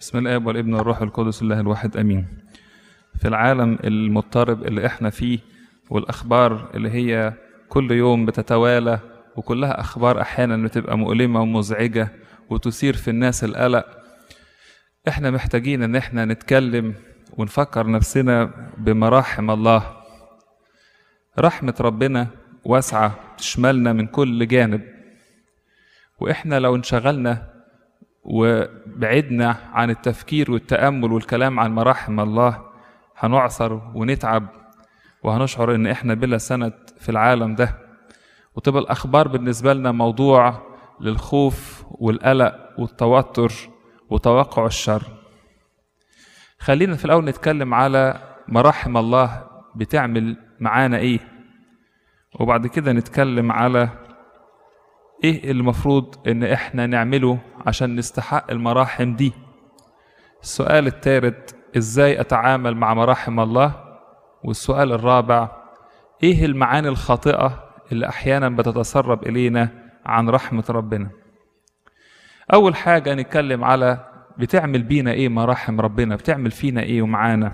بسم الله والابن والروح القدس الله الواحد امين في العالم المضطرب اللي احنا فيه والاخبار اللي هي كل يوم بتتوالى وكلها اخبار احيانا بتبقى مؤلمه ومزعجه وتثير في الناس القلق احنا محتاجين ان احنا نتكلم ونفكر نفسنا بمراحم الله رحمه ربنا واسعه تشملنا من كل جانب واحنا لو انشغلنا وبعدنا عن التفكير والتامل والكلام عن مراحم الله هنعثر ونتعب وهنشعر ان احنا بلا سند في العالم ده وتبقى الاخبار بالنسبه لنا موضوع للخوف والقلق والتوتر وتوقع الشر خلينا في الاول نتكلم على مراحم الله بتعمل معانا ايه وبعد كده نتكلم على ايه المفروض ان احنا نعمله عشان نستحق المراحم دي السؤال الثالث ازاي اتعامل مع مراحم الله والسؤال الرابع ايه المعاني الخاطئه اللي احيانا بتتسرب الينا عن رحمه ربنا اول حاجه نتكلم على بتعمل بينا ايه مراحم ربنا بتعمل فينا ايه ومعانا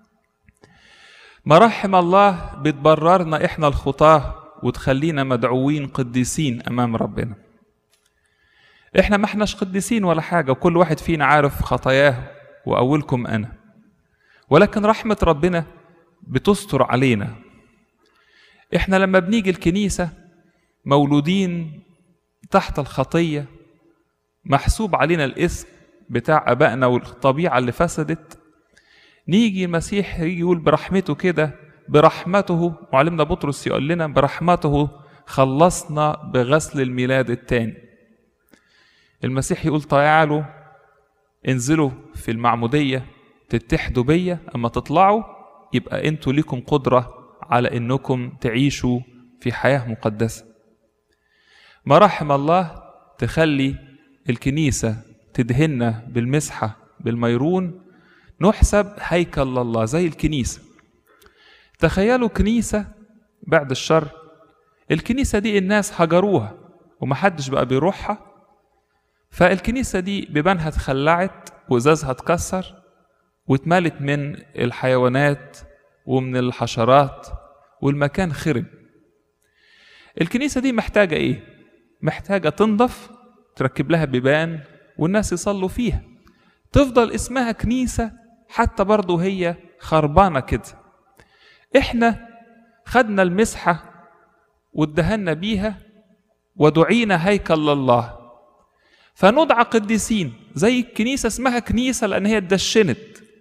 مراحم الله بتبررنا احنا الخطاه وتخلينا مدعوين قديسين امام ربنا احنا ما احناش قديسين ولا حاجه وكل واحد فينا عارف خطاياه واولكم انا ولكن رحمه ربنا بتستر علينا احنا لما بنيجي الكنيسه مولودين تحت الخطيه محسوب علينا الاسم بتاع ابائنا والطبيعه اللي فسدت نيجي المسيح يجي يقول برحمته كده برحمته معلمنا بطرس يقول لنا برحمته خلصنا بغسل الميلاد الثاني المسيح يقول تعالوا انزلوا في المعمودية تتحدوا بيا أما تطلعوا يبقى انتوا ليكم قدرة على انكم تعيشوا في حياة مقدسة مراحم الله تخلي الكنيسة تدهنا بالمسحة بالميرون نحسب هيكل الله زي الكنيسه تخيلوا كنيسة بعد الشر الكنيسة دي الناس هجروها ومحدش بقى بيروحها فالكنيسة دي بيبانها اتخلعت وإزازها اتكسر واتملت من الحيوانات ومن الحشرات والمكان خرب الكنيسة دي محتاجة ايه؟ محتاجة تنضف تركب لها بيبان والناس يصلوا فيها تفضل اسمها كنيسة حتى برضه هي خربانة كده احنا خدنا المسحة وادهنا بيها ودعينا هيكل لله فندعى قديسين زي الكنيسة اسمها كنيسة لأن هي اتدشنت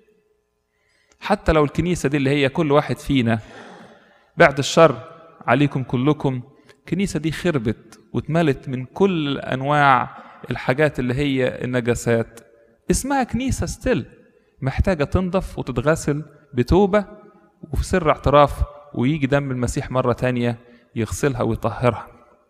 حتى لو الكنيسة دي اللي هي كل واحد فينا بعد الشر عليكم كلكم الكنيسة دي خربت واتملت من كل أنواع الحاجات اللي هي النجاسات اسمها كنيسة ستيل محتاجة تنضف وتتغسل بتوبة وفي سر اعتراف ويجي دم المسيح مرة تانية يغسلها ويطهرها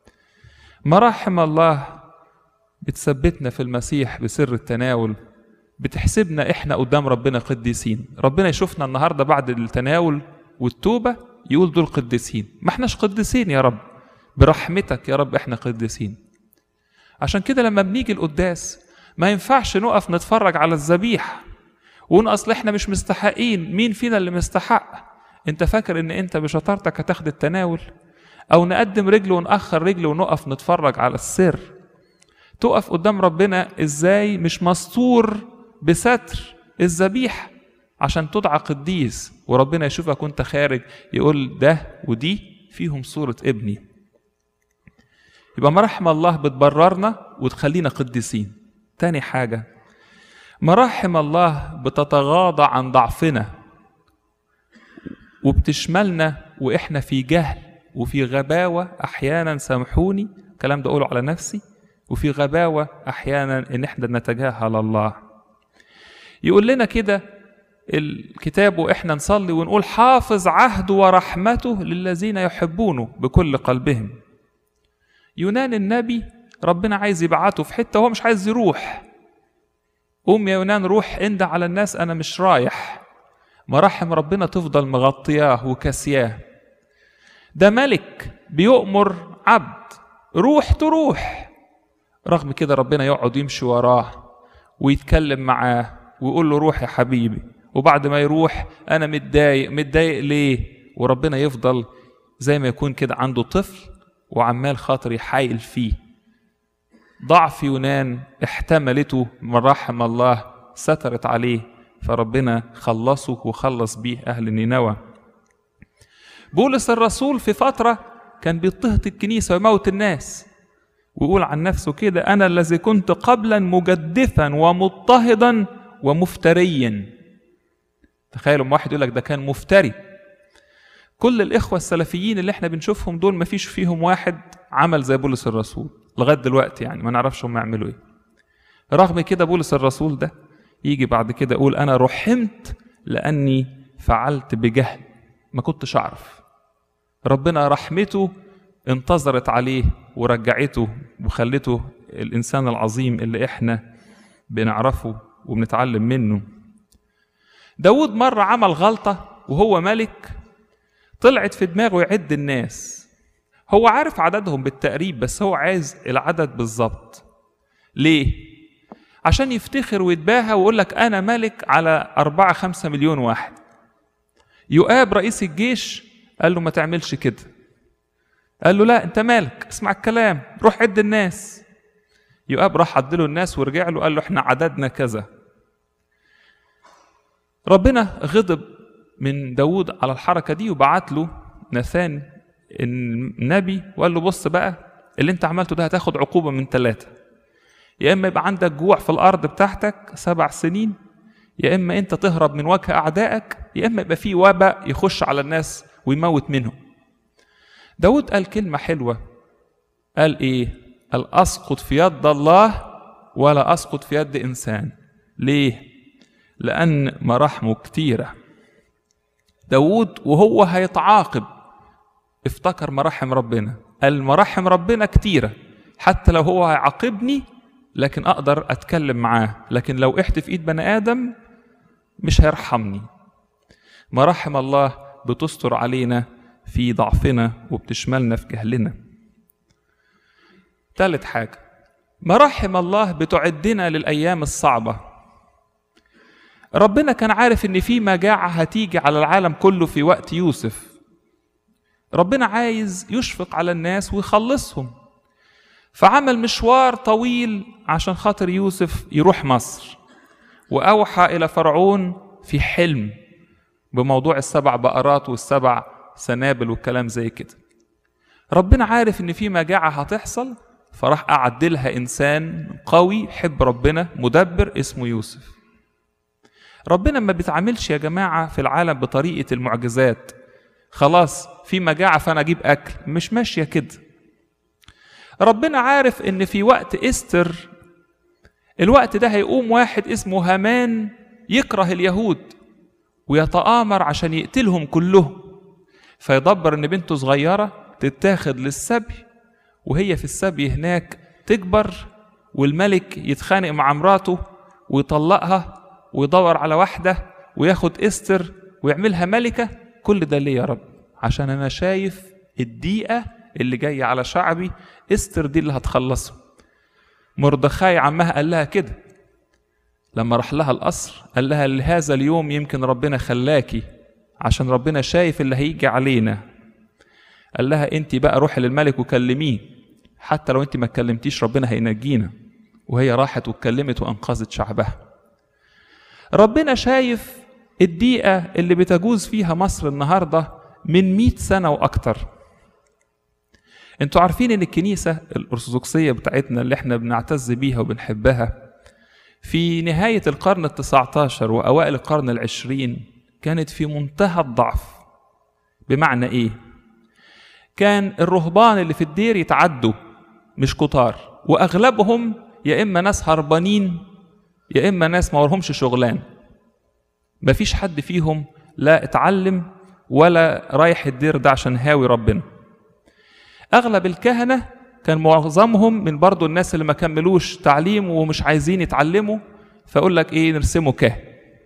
مراحم الله بتثبتنا في المسيح بسر التناول بتحسبنا احنا قدام ربنا قديسين ربنا يشوفنا النهاردة بعد التناول والتوبة يقول دول قديسين ما احناش قديسين يا رب برحمتك يا رب احنا قديسين عشان كده لما بنيجي القداس ما ينفعش نقف نتفرج على الذبيحه ونقول اصل احنا مش مستحقين مين فينا اللي مستحق انت فاكر ان انت بشطارتك هتاخد التناول او نقدم رجل ونأخر رجل ونقف نتفرج على السر تقف قدام ربنا ازاي مش مستور بستر الذبيحة عشان تدعى قديس وربنا يشوفك وانت خارج يقول ده ودي فيهم صورة ابني يبقى مراحم الله بتبررنا وتخلينا قديسين تاني حاجة مراحم الله بتتغاضى عن ضعفنا وبتشملنا واحنا في جهل وفي غباوة احيانا سامحوني الكلام ده اقوله على نفسي وفي غباوة احيانا ان احنا نتجاهل الله يقول لنا كده الكتاب واحنا نصلي ونقول حافظ عهده ورحمته للذين يحبونه بكل قلبهم يونان النبي ربنا عايز يبعته في حته هو مش عايز يروح قوم يا يونان روح اندى على الناس انا مش رايح مراحم ربنا تفضل مغطياه وكاسياه ده ملك بيؤمر عبد روح تروح رغم كده ربنا يقعد يمشي وراه ويتكلم معاه ويقول له روح يا حبيبي وبعد ما يروح انا متضايق متضايق ليه وربنا يفضل زي ما يكون كده عنده طفل وعمال خاطر يحايل فيه ضعف يونان احتملته من رحم الله سترت عليه فربنا خلصه وخلص بيه اهل نينوى بولس الرسول في فتره كان بيضطهد الكنيسه ويموت الناس ويقول عن نفسه كده انا الذي كنت قبلا مجدفا ومضطهدا ومفتريا تخيلوا واحد يقول لك ده كان مفتري كل الاخوه السلفيين اللي احنا بنشوفهم دول ما فيش فيهم واحد عمل زي بولس الرسول لغايه دلوقتي يعني ما نعرفش هم يعملوا ايه رغم كده بولس الرسول ده يجي بعد كده يقول انا رحمت لاني فعلت بجهل ما كنتش اعرف ربنا رحمته انتظرت عليه ورجعته وخلته الانسان العظيم اللي احنا بنعرفه وبنتعلم منه داود مرة عمل غلطة وهو ملك طلعت في دماغه يعد الناس هو عارف عددهم بالتقريب بس هو عايز العدد بالظبط ليه؟ عشان يفتخر ويتباهى ويقول لك أنا ملك على أربعة خمسة مليون واحد يؤاب رئيس الجيش قال له ما تعملش كده قال له لا انت مالك اسمع الكلام روح عد الناس يؤاب راح عدله الناس ورجع له قال له احنا عددنا كذا ربنا غضب من داود على الحركة دي وبعت له ناثان النبي وقال له بص بقى اللي انت عملته ده هتاخد عقوبة من ثلاثة يا إما يبقى عندك جوع في الأرض بتاعتك سبع سنين يا إما أنت تهرب من وجه أعدائك يا إما يبقى في وباء يخش على الناس ويموت منهم داود قال كلمة حلوة قال إيه قال أسقط في يد الله ولا أسقط في يد إنسان ليه لأن مراحمه كتيرة داود وهو هيتعاقب افتكر مراحم ربنا قال مراحم ربنا كتيرة حتى لو هو هيعاقبني لكن أقدر أتكلم معاه لكن لو إحت في إيد بني آدم مش هيرحمني مراحم الله بتستر علينا في ضعفنا وبتشملنا في جهلنا ثالث حاجة مراحم الله بتعدنا للأيام الصعبة ربنا كان عارف ان في مجاعة هتيجي على العالم كله في وقت يوسف ربنا عايز يشفق على الناس ويخلصهم فعمل مشوار طويل عشان خاطر يوسف يروح مصر وأوحى إلى فرعون في حلم بموضوع السبع بقرات والسبع سنابل والكلام زي كده ربنا عارف ان في مجاعة هتحصل فراح أعدلها إنسان قوي حب ربنا مدبر اسمه يوسف ربنا ما بيتعاملش يا جماعة في العالم بطريقة المعجزات خلاص في مجاعة فأنا أجيب أكل مش ماشية كده ربنا عارف إن في وقت إستر الوقت ده هيقوم واحد اسمه هامان يكره اليهود ويتآمر عشان يقتلهم كلهم فيدبر إن بنته صغيرة تتاخد للسبي وهي في السبي هناك تكبر والملك يتخانق مع مراته ويطلقها ويدور على واحدة وياخد استر ويعملها ملكة كل ده ليه يا رب عشان أنا شايف الدقيقة اللي جاية على شعبي استر دي اللي هتخلصه مردخاي عمها قال لها كده لما راح لها القصر قال لها لهذا اليوم يمكن ربنا خلاكي عشان ربنا شايف اللي هيجي علينا قال لها انت بقى روحي للملك وكلميه حتى لو انت ما اتكلمتيش ربنا هينجينا وهي راحت واتكلمت وانقذت شعبها ربنا شايف الدقيقة اللي بتجوز فيها مصر النهاردة من مئة سنة وأكتر انتوا عارفين ان الكنيسة الأرثوذكسية بتاعتنا اللي احنا بنعتز بيها وبنحبها في نهاية القرن التسعة عشر وأوائل القرن العشرين كانت في منتهى الضعف بمعنى ايه كان الرهبان اللي في الدير يتعدوا مش كتار واغلبهم يا اما ناس هربانين يا اما ناس ما ورهمش شغلان مفيش حد فيهم لا اتعلم ولا رايح الدير ده عشان هاوي ربنا اغلب الكهنه كان معظمهم من برضو الناس اللي ما كملوش تعليم ومش عايزين يتعلموا فيقول لك ايه نرسمه كاهن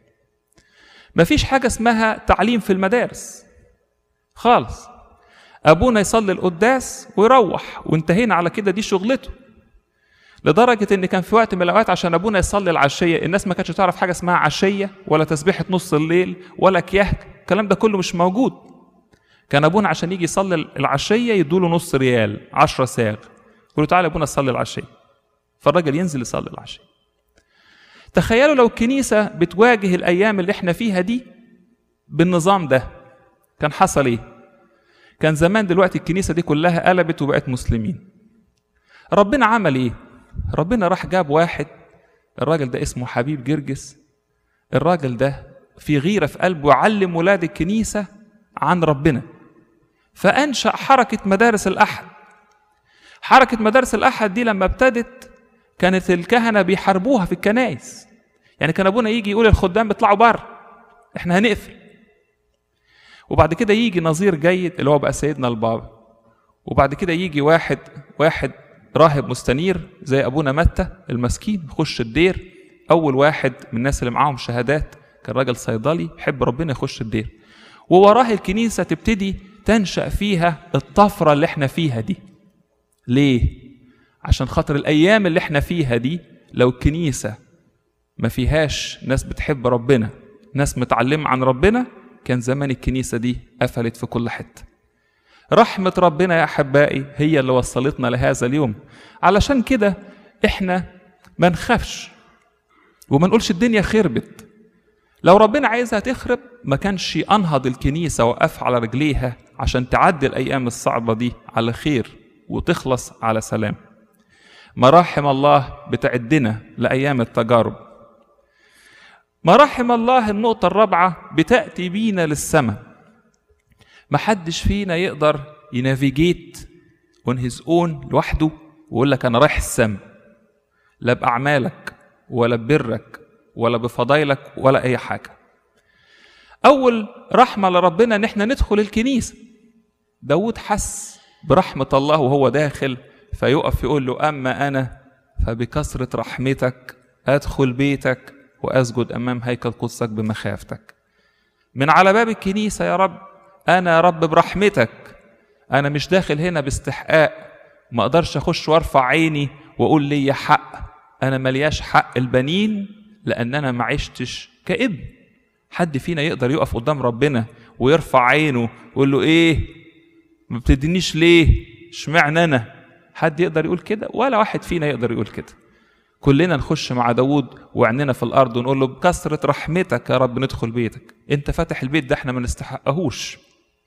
مفيش حاجه اسمها تعليم في المدارس خالص ابونا يصلي القداس ويروح وانتهينا على كده دي شغلته لدرجة إن كان في وقت من الأوقات عشان أبونا يصلي العشية الناس ما كانتش تعرف حاجة اسمها عشية ولا تسبيحة نص الليل ولا كيهك الكلام ده كله مش موجود كان أبونا عشان يجي يصلي العشية يدوله نص ريال عشرة ساغ يقولوا تعالى يا أبونا صلي العشية فالراجل ينزل يصلي العشية تخيلوا لو الكنيسة بتواجه الأيام اللي احنا فيها دي بالنظام ده كان حصل ايه كان زمان دلوقتي الكنيسة دي كلها قلبت وبقت مسلمين ربنا عمل ايه ربنا راح جاب واحد الراجل ده اسمه حبيب جرجس الراجل ده في غيرة في قلبه علم ولاد الكنيسة عن ربنا فأنشأ حركة مدارس الأحد حركة مدارس الأحد دي لما ابتدت كانت الكهنة بيحاربوها في الكنائس يعني كان أبونا يجي يقول الخدام بيطلعوا بره احنا هنقفل وبعد كده يجي نظير جيد اللي هو بقى سيدنا البابا وبعد كده يجي واحد واحد راهب مستنير زي ابونا متى المسكين يخش الدير اول واحد من الناس اللي معاهم شهادات كان راجل صيدلي يحب ربنا يخش الدير ووراه الكنيسه تبتدي تنشا فيها الطفره اللي احنا فيها دي ليه عشان خاطر الايام اللي احنا فيها دي لو الكنيسه ما فيهاش ناس بتحب ربنا ناس متعلمه عن ربنا كان زمان الكنيسه دي قفلت في كل حته رحمة ربنا يا أحبائي هي اللي وصلتنا لهذا اليوم علشان كده إحنا ما نخافش وما نقولش الدنيا خربت لو ربنا عايزها تخرب ما كانش أنهض الكنيسة وقف على رجليها عشان تعدي الأيام الصعبة دي على خير وتخلص على سلام مراحم الله بتعدنا لأيام التجارب مراحم الله النقطة الرابعة بتأتي بينا للسماء محدش فينا يقدر ينافيجيت اون هيز اون لوحده ويقول لك انا رايح السما لا باعمالك ولا ببرك ولا بفضايلك ولا اي حاجه اول رحمه لربنا ان احنا ندخل الكنيسه داود حس برحمه الله وهو داخل فيقف يقول له اما انا فبكثره رحمتك ادخل بيتك واسجد امام هيكل قدسك بمخافتك من على باب الكنيسه يا رب انا يا رب برحمتك انا مش داخل هنا باستحقاق ما اقدرش اخش وارفع عيني واقول لي حق انا ملياش حق البنين لان انا ما عشتش كابن حد فينا يقدر يقف قدام ربنا ويرفع عينه ويقول له ايه ما بتدينيش ليه اشمعنى انا حد يقدر يقول كده ولا واحد فينا يقدر يقول كده كلنا نخش مع داود وعننا في الارض ونقول له بكثره رحمتك يا رب ندخل بيتك انت فاتح البيت ده احنا ما نستحقهوش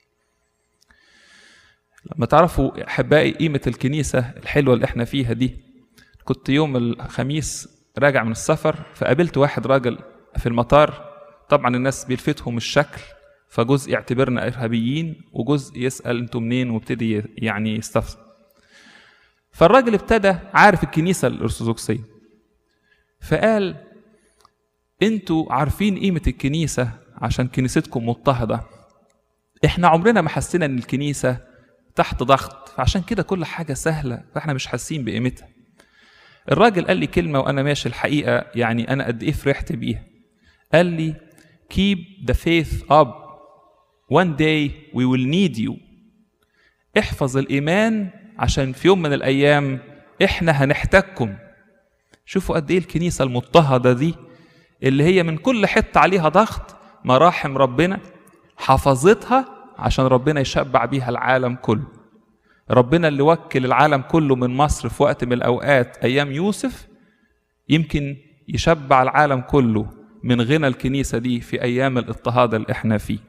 لما تعرفوا احبائي قيمه الكنيسه الحلوه اللي احنا فيها دي كنت يوم الخميس راجع من السفر فقابلت واحد راجل في المطار طبعا الناس بيلفتهم الشكل فجزء يعتبرنا ارهابيين وجزء يسال انتوا منين وابتدي يعني يستفسر فالراجل ابتدى عارف الكنيسه الارثوذكسيه فقال انتوا عارفين قيمه الكنيسه عشان كنيستكم مضطهده احنا عمرنا ما حسينا ان الكنيسه تحت ضغط فعشان كده كل حاجه سهله فاحنا مش حاسين بقيمتها الراجل قال لي كلمه وانا ماشي الحقيقه يعني انا قد ايه فرحت بيها قال لي keep the faith up one day we will need you احفظ الايمان عشان في يوم من الايام احنا هنحتاجكم شوفوا قد ايه الكنيسه المضطهده دي اللي هي من كل حته عليها ضغط مراحم ربنا حفظتها عشان ربنا يشبع بيها العالم كله ربنا اللي وكل العالم كله من مصر في وقت من الاوقات ايام يوسف يمكن يشبع العالم كله من غنى الكنيسه دي في ايام الاضطهاد اللي احنا فيه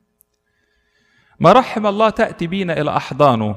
مراحم الله تاتي بينا الى احضانه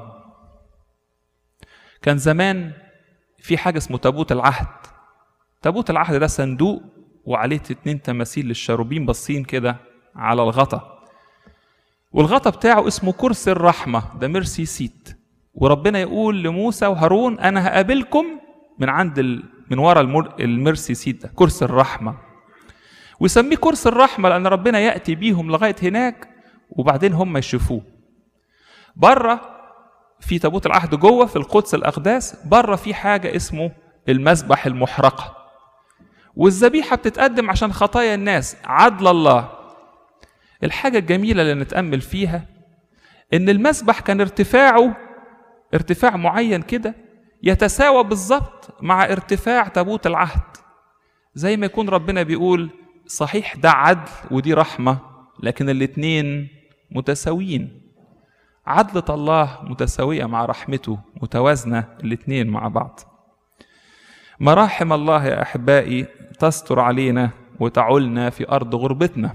كان زمان في حاجه اسمه تابوت العهد تابوت العهد ده صندوق وعليه اتنين تماثيل للشاروبين باصين كده على الغطا والغطا بتاعه اسمه كرسي الرحمة ده ميرسي سيت وربنا يقول لموسى وهارون أنا هقابلكم من عند ال... من ورا المر... الميرسي سيت ده كرسي الرحمة ويسميه كرسي الرحمة لأن ربنا يأتي بيهم لغاية هناك وبعدين هم يشوفوه بره في تابوت العهد جوه في القدس الأقداس بره في حاجة اسمه المذبح المحرقة والذبيحة بتتقدم عشان خطايا الناس عدل الله الحاجة الجميلة اللي نتأمل فيها إن المسبح كان ارتفاعه ارتفاع معين كده يتساوى بالظبط مع ارتفاع تابوت العهد زي ما يكون ربنا بيقول صحيح ده عدل ودي رحمة لكن الاتنين متساويين عدلة الله متساوية مع رحمته متوازنة الاتنين مع بعض مراحم الله يا أحبائي تستر علينا وتعولنا في أرض غربتنا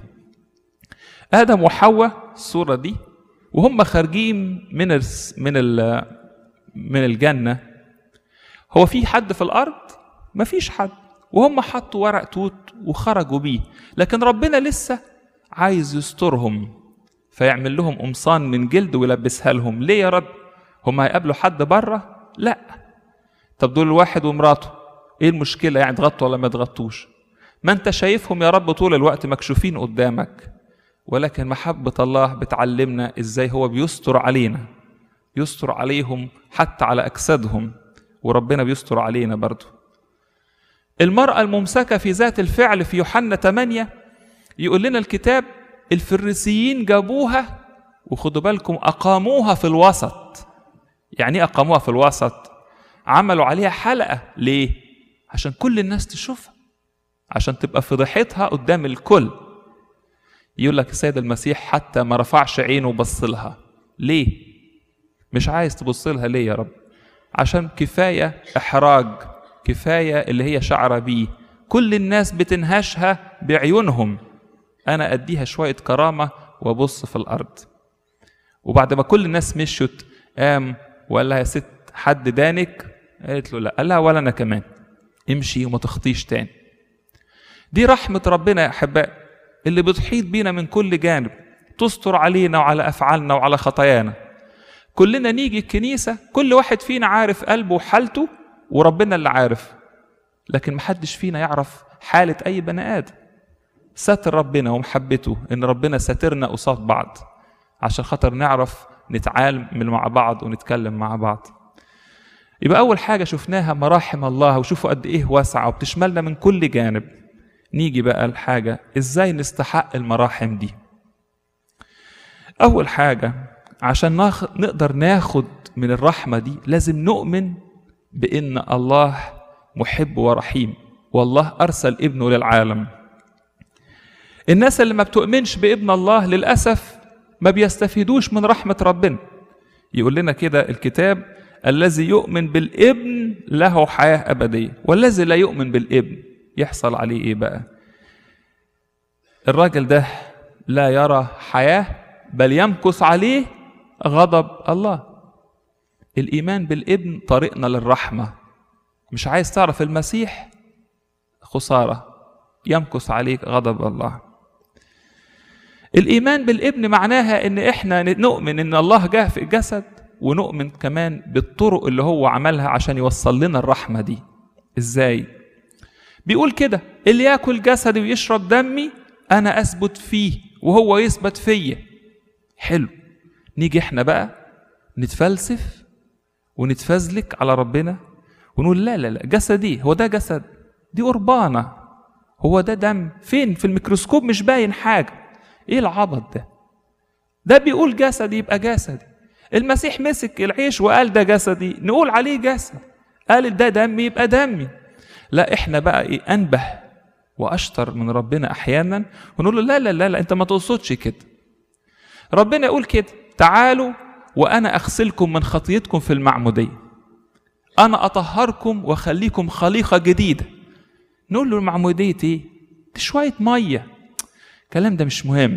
آدم وحواء الصورة دي وهم خارجين من ال من ال من الجنة هو في حد في الأرض؟ مفيش حد وهم حطوا ورق توت وخرجوا بيه لكن ربنا لسه عايز يسترهم فيعمل لهم قمصان من جلد ويلبسها لهم ليه يا رب هم هيقابلوا حد بره لا طب دول واحد ومراته ايه المشكله يعني تغطوا ولا ما تغطوش ما انت شايفهم يا رب طول الوقت مكشوفين قدامك ولكن محبه الله بتعلمنا ازاي هو بيستر علينا يستر عليهم حتى على اجسادهم وربنا بيستر علينا برضه المرأة الممسكة في ذات الفعل في يوحنا 8 يقول لنا الكتاب الفريسيين جابوها وخدوا بالكم أقاموها في الوسط يعني ايه أقاموها في الوسط عملوا عليها حلقة ليه عشان كل الناس تشوفها عشان تبقى فضيحتها قدام الكل يقول لك السيد المسيح حتى ما رفعش عينه وبص لها ليه مش عايز تبص لها ليه يا رب عشان كفاية إحراج كفاية اللي هي شعرة بيه كل الناس بتنهشها بعيونهم أنا أديها شوية كرامة وأبص في الأرض وبعد ما كل الناس مشت قام وقال لها يا ست حد دانك قالت له لا قال لها ولا أنا كمان امشي وما تخطيش تاني دي رحمة ربنا يا أحباء اللي بتحيط بينا من كل جانب تستر علينا وعلى أفعالنا وعلى خطايانا كلنا نيجي الكنيسة كل واحد فينا عارف قلبه وحالته وربنا اللي عارف لكن محدش فينا يعرف حالة أي بني آدم ستر ربنا ومحبته إن ربنا ساترنا قصاد بعض عشان خاطر نعرف نتعامل مع بعض ونتكلم مع بعض يبقى أول حاجة شفناها مراحم الله وشوفوا قد إيه واسعة وبتشملنا من كل جانب نيجي بقى الحاجة إزاي نستحق المراحم دي أول حاجة عشان ناخد نقدر ناخد من الرحمة دي لازم نؤمن بأن الله محب ورحيم والله أرسل ابنه للعالم الناس اللي ما بتؤمنش بابن الله للأسف ما بيستفيدوش من رحمة ربنا يقول لنا كده الكتاب الذي يؤمن بالابن له حياة أبدية والذي لا يؤمن بالابن يحصل عليه إيه بقى الراجل ده لا يرى حياة بل يمكث عليه غضب الله الإيمان بالابن طريقنا للرحمة مش عايز تعرف المسيح خسارة يمكث عليك غضب الله الإيمان بالابن معناها إن إحنا نؤمن إن الله جاء في الجسد ونؤمن كمان بالطرق اللي هو عملها عشان يوصل لنا الرحمة دي إزاي؟ بيقول كده اللي ياكل جسدي ويشرب دمي أنا أثبت فيه وهو يثبت فيا حلو نيجي إحنا بقى نتفلسف ونتفزلك على ربنا ونقول لا لا لا جسدي هو ده جسد دي قربانة هو ده دم فين في الميكروسكوب مش باين حاجة ايه العبط ده ده بيقول جسدي يبقى جسدي المسيح مسك العيش وقال ده جسدي نقول عليه جسد قال ده دمي يبقى دمي لا احنا بقى ايه انبه واشطر من ربنا احيانا ونقول له لا لا لا, لا انت ما تقصدش كده ربنا يقول كده تعالوا وانا اغسلكم من خطيتكم في المعموديه انا اطهركم واخليكم خليقه جديده نقول له المعموديه ايه دي شويه ميه الكلام ده مش مهم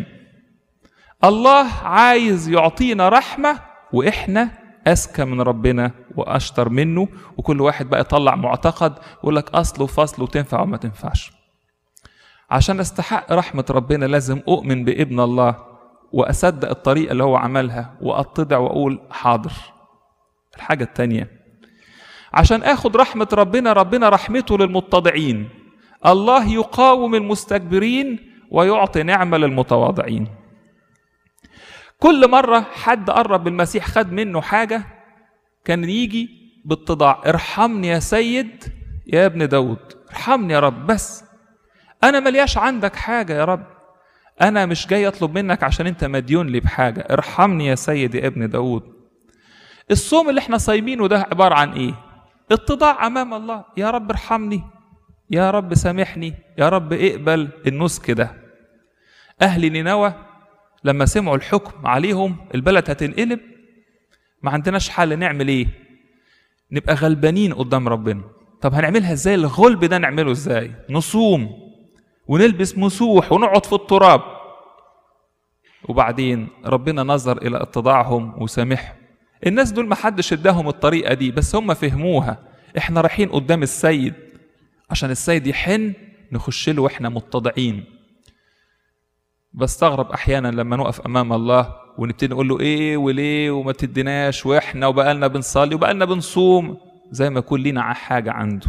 الله عايز يعطينا رحمه واحنا اذكى من ربنا واشطر منه وكل واحد بقى يطلع معتقد ويقول لك اصل وفصل وتنفع وما تنفعش عشان استحق رحمه ربنا لازم اؤمن بابن الله واصدق الطريقه اللي هو عملها واتضع واقول حاضر الحاجه التانيه عشان اخد رحمه ربنا ربنا رحمته للمتضعين الله يقاوم المستكبرين ويعطي نعمه للمتواضعين كل مره حد قرب بالمسيح خد منه حاجه كان يجي باتضاع ارحمني يا سيد يا ابن داود ارحمني يا رب بس انا ملياش عندك حاجه يا رب انا مش جاي اطلب منك عشان انت مديون لي بحاجه ارحمني يا سيد يا ابن داود الصوم اللي احنا صايمينه ده عباره عن ايه اتضاع امام الله يا رب ارحمني يا رب سامحني يا رب اقبل النسك ده اهل نينوى لما سمعوا الحكم عليهم البلد هتنقلب ما عندناش حل نعمل ايه نبقى غلبانين قدام ربنا طب هنعملها ازاي الغلب ده نعمله ازاي نصوم ونلبس مسوح ونقعد في التراب وبعدين ربنا نظر الى اتضاعهم وسامحهم الناس دول ما حدش اداهم الطريقه دي بس هم فهموها احنا رايحين قدام السيد عشان السيد يحن نخش له واحنا متضعين بستغرب احيانا لما نقف امام الله ونبتدي نقول له ايه وليه وما تديناش واحنا وبقالنا بنصلي وبقالنا بنصوم زي ما يكون لينا حاجه عنده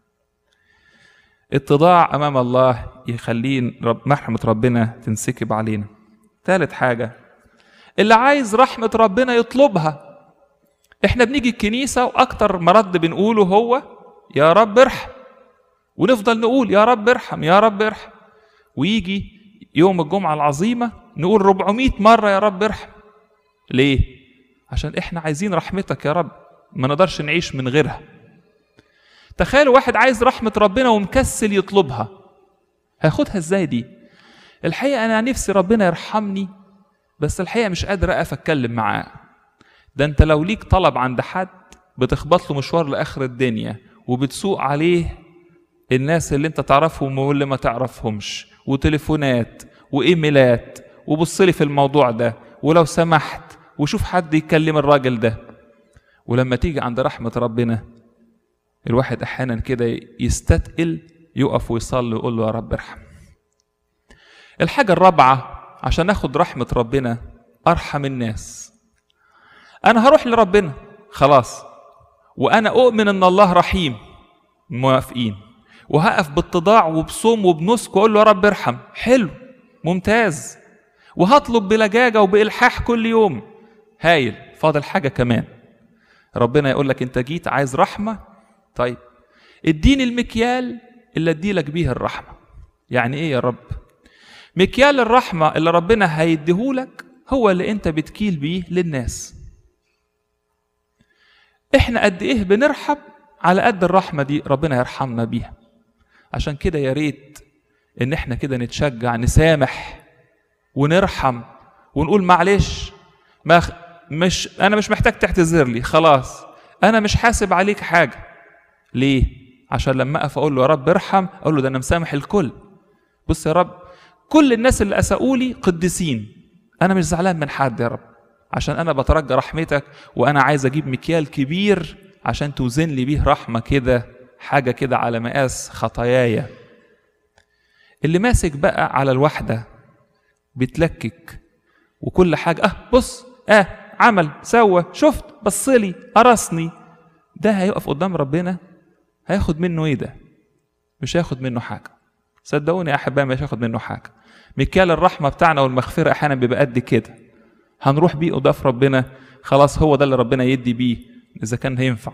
اتضاع امام الله يخليه رب محرمه ربنا تنسكب علينا ثالث حاجه اللي عايز رحمه ربنا يطلبها احنا بنيجي الكنيسه واكتر مرد بنقوله هو يا رب ارحم ونفضل نقول يا رب ارحم يا رب ارحم ويجي يوم الجمعة العظيمة نقول 400 مرة يا رب ارحم ليه؟ عشان احنا عايزين رحمتك يا رب ما نقدرش نعيش من غيرها تخيلوا واحد عايز رحمة ربنا ومكسل يطلبها هياخدها ازاي دي؟ الحقيقة أنا نفسي ربنا يرحمني بس الحقيقة مش قادر أقف أتكلم معاه ده أنت لو ليك طلب عند حد بتخبط له مشوار لآخر الدنيا وبتسوق عليه الناس اللي انت تعرفهم واللي ما تعرفهمش وتليفونات وايميلات وبص لي في الموضوع ده ولو سمحت وشوف حد يكلم الراجل ده ولما تيجي عند رحمة ربنا الواحد احيانا كده يستثقل يقف ويصلي ويقول له يا رب ارحم الحاجة الرابعة عشان اخد رحمة ربنا ارحم الناس انا هروح لربنا خلاص وانا اؤمن ان الله رحيم موافقين وهقف باتضاع وبصوم وبنسك واقول له يا رب ارحم حلو ممتاز وهطلب بلجاجه وبالحاح كل يوم هايل فاضل حاجه كمان ربنا يقول لك انت جيت عايز رحمه طيب اديني المكيال اللي اديلك بيه الرحمه يعني ايه يا رب مكيال الرحمه اللي ربنا هيديهولك هو اللي انت بتكيل بيه للناس احنا قد ايه بنرحب على قد الرحمه دي ربنا يرحمنا بيها عشان كده يا ريت ان احنا كده نتشجع نسامح ونرحم ونقول معلش ما خ... مش انا مش محتاج تعتذر لي خلاص انا مش حاسب عليك حاجه ليه عشان لما اقف اقول له يا رب ارحم اقول له ده انا مسامح الكل بص يا رب كل الناس اللي اساءوا لي قديسين انا مش زعلان من حد يا رب عشان انا بترجى رحمتك وانا عايز اجيب مكيال كبير عشان توزن لي بيه رحمه كده حاجه كده على مقاس خطاياي اللي ماسك بقى على الوحده بيتلكك وكل حاجه اه بص اه عمل سوى شفت بصلي قرصني ده هيقف قدام ربنا هياخد منه ايه ده مش هياخد منه حاجه صدقوني يا احبائي مش هياخد منه حاجه مكيال الرحمه بتاعنا والمغفره احيانا بيبقى قد كده هنروح بيه قدام ربنا خلاص هو ده اللي ربنا يدي بيه اذا كان هينفع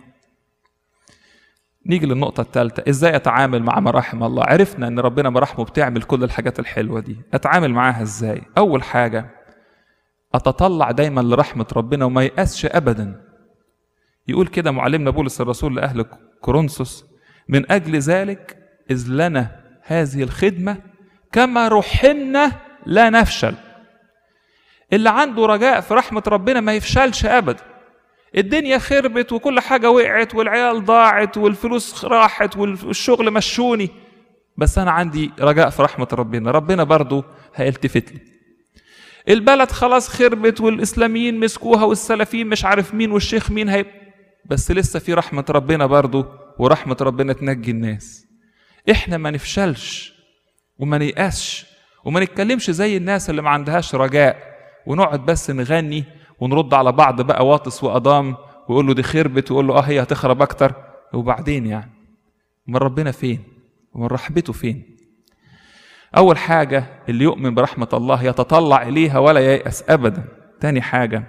نيجي للنقطة الثالثة ازاي اتعامل مع مراحم الله عرفنا ان ربنا مراحمه بتعمل كل الحاجات الحلوة دي اتعامل معاها ازاي اول حاجة اتطلع دايما لرحمة ربنا وما يأسش ابدا يقول كده معلمنا بولس الرسول لاهل كورنثوس من اجل ذلك اذ لنا هذه الخدمة كما رحمنا لا نفشل اللي عنده رجاء في رحمة ربنا ما يفشلش ابدا الدنيا خربت وكل حاجة وقعت والعيال ضاعت والفلوس راحت والشغل مشوني بس أنا عندي رجاء في رحمة ربنا ربنا برضو هيلتفت لي البلد خلاص خربت والإسلاميين مسكوها والسلفيين مش عارف مين والشيخ مين هي بس لسه في رحمة ربنا برضو ورحمة ربنا تنجي الناس احنا ما نفشلش وما نيأسش وما نتكلمش زي الناس اللي ما عندهاش رجاء ونقعد بس نغني ونرد على بعض بقى واطس وأضام ويقول له دي خربت ويقول له اه هي هتخرب أكتر وبعدين يعني من ربنا فين ومن رحمته فين أول حاجة اللي يؤمن برحمة الله يتطلع إليها ولا ييأس أبدا تاني حاجة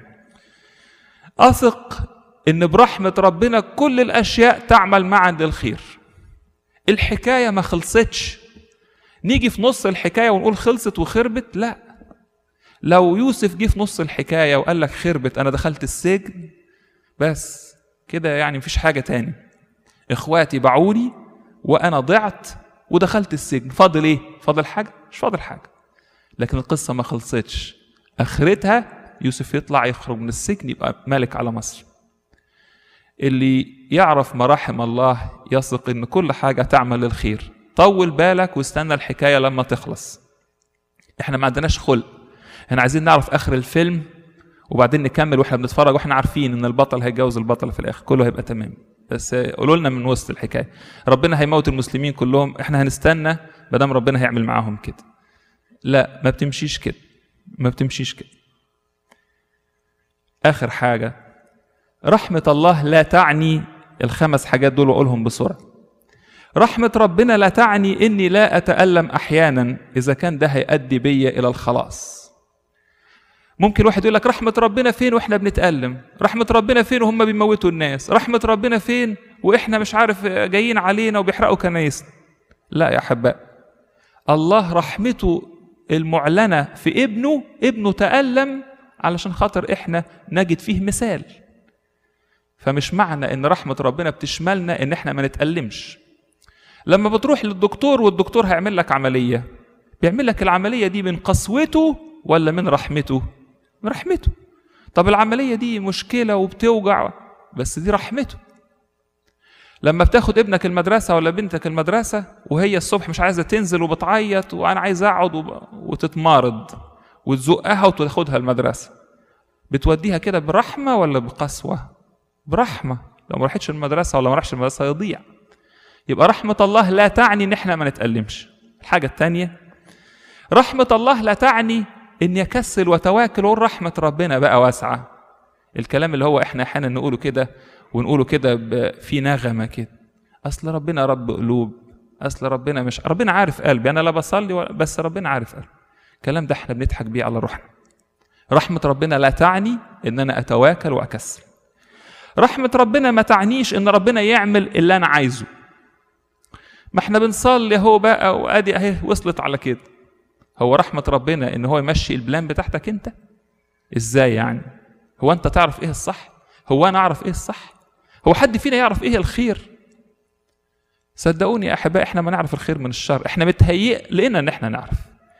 أثق إن برحمة ربنا كل الأشياء تعمل معا للخير الحكاية ما خلصتش نيجي في نص الحكاية ونقول خلصت وخربت لا لو يوسف جه في نص الحكاية وقال لك خربت أنا دخلت السجن بس كده يعني مفيش حاجة تاني اخواتي باعوني وانا ضعت ودخلت السجن فاضل ايه فاضل حاجه مش فاضل حاجه لكن القصه ما خلصتش اخرتها يوسف يطلع يخرج من السجن يبقى ملك على مصر اللي يعرف مراحم الله يثق ان كل حاجه تعمل للخير طول بالك واستنى الحكايه لما تخلص احنا ما عندناش خلق احنا عايزين نعرف اخر الفيلم وبعدين نكمل واحنا بنتفرج واحنا عارفين ان البطل هيتجوز البطله في الاخر كله هيبقى تمام بس قولوا لنا من وسط الحكايه ربنا هيموت المسلمين كلهم احنا هنستنى ما دام ربنا هيعمل معاهم كده لا ما بتمشيش كده ما بتمشيش كده اخر حاجه رحمه الله لا تعني الخمس حاجات دول واقولهم بسرعه رحمه ربنا لا تعني اني لا اتالم احيانا اذا كان ده هيؤدي بيا الى الخلاص ممكن واحد يقول لك رحمة ربنا فين واحنا بنتألم رحمة ربنا فين وهم بيموتوا الناس رحمة ربنا فين واحنا مش عارف جايين علينا وبيحرقوا كنايسنا لا يا أحباء الله رحمته المعلنة في ابنه ابنه تألم علشان خاطر احنا نجد فيه مثال فمش معنى ان رحمة ربنا بتشملنا ان احنا ما نتألمش لما بتروح للدكتور والدكتور هيعمل لك عملية بيعمل لك العملية دي من قسوته ولا من رحمته من رحمته طب العملية دي مشكلة وبتوجع بس دي رحمته لما بتاخد ابنك المدرسة ولا بنتك المدرسة وهي الصبح مش عايزة تنزل وبتعيط وأنا عايز أقعد وب... وتتمارض وتزقها وتاخدها المدرسة بتوديها كده برحمة ولا بقسوة؟ برحمة لو ما راحتش المدرسة ولا ما راحش المدرسة يضيع يبقى رحمة الله لا تعني إن إحنا ما نتألمش الحاجة التانية رحمة الله لا تعني اني اكسل وتواكل وأقول رحمه ربنا بقى واسعه الكلام اللي هو احنا احيانا نقوله كده ونقوله كده في نغمه كده اصل ربنا رب قلوب اصل ربنا مش ربنا عارف قلبي انا لا بصلي ولا بس ربنا عارف قلبي الكلام ده احنا بنضحك بيه على روحنا رحمه ربنا لا تعني ان انا اتواكل واكسل رحمه ربنا ما تعنيش ان ربنا يعمل اللي انا عايزه ما احنا بنصلي اهو بقى وادي اهي وصلت على كده هو رحمة ربنا إن هو يمشي البلان بتاعتك أنت؟ إزاي يعني؟ هو أنت تعرف إيه الصح؟ هو أنا أعرف إيه الصح؟ هو حد فينا يعرف إيه الخير؟ صدقوني يا أحباء إحنا ما نعرف الخير من الشر، إحنا متهيئ لنا إن إحنا نعرف.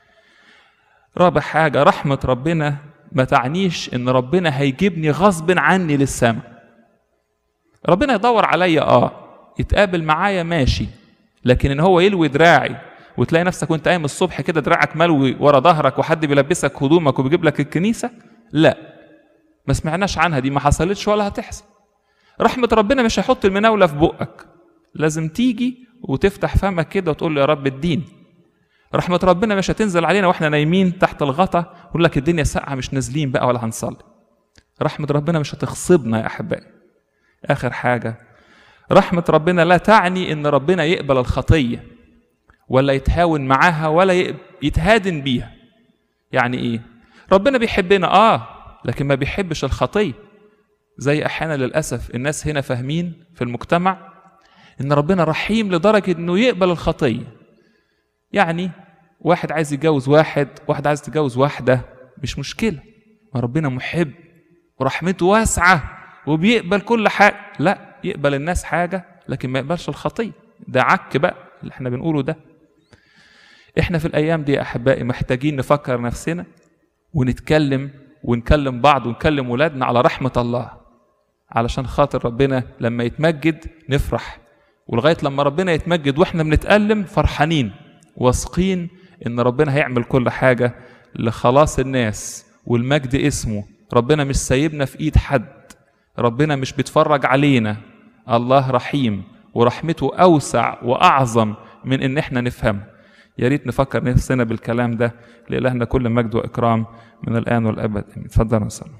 رابع حاجة رحمة ربنا ما تعنيش إن ربنا هيجيبني غصب عني للسماء. ربنا يدور عليا آه يتقابل معايا ماشي لكن إن هو يلوي دراعي وتلاقي نفسك وانت قايم الصبح كده دراعك ملوي ورا ظهرك وحد بيلبسك هدومك وبيجيب لك الكنيسه لا ما سمعناش عنها دي ما حصلتش ولا هتحصل رحمه ربنا مش هيحط المناوله في بقك لازم تيجي وتفتح فمك كده وتقول له يا رب الدين رحمة ربنا مش هتنزل علينا واحنا نايمين تحت الغطا ويقول لك الدنيا ساقعة مش نازلين بقى ولا هنصلي. رحمة ربنا مش هتغصبنا يا أحبائي. آخر حاجة رحمة ربنا لا تعني إن ربنا يقبل الخطية. ولا يتهاون معاها ولا يتهادن بيها يعني ايه ربنا بيحبنا اه لكن ما بيحبش الخطيه زي احيانا للاسف الناس هنا فاهمين في المجتمع ان ربنا رحيم لدرجه انه يقبل الخطيه يعني واحد عايز يتجوز واحد واحد عايز تتجوز واحده مش مشكله ما ربنا محب ورحمته واسعه وبيقبل كل حاجه لا يقبل الناس حاجه لكن ما يقبلش الخطيه ده عك بقى اللي احنا بنقوله ده احنا في الايام دي يا احبائي محتاجين نفكر نفسنا ونتكلم ونكلم بعض ونكلم ولادنا على رحمه الله علشان خاطر ربنا لما يتمجد نفرح ولغايه لما ربنا يتمجد واحنا بنتالم فرحانين واثقين ان ربنا هيعمل كل حاجه لخلاص الناس والمجد اسمه ربنا مش سايبنا في ايد حد ربنا مش بيتفرج علينا الله رحيم ورحمته اوسع واعظم من ان احنا نفهمها يا ريت نفكر نفسنا بالكلام ده لإلهنا كل مجد وإكرام من الآن والأبد اتفضلوا نصلي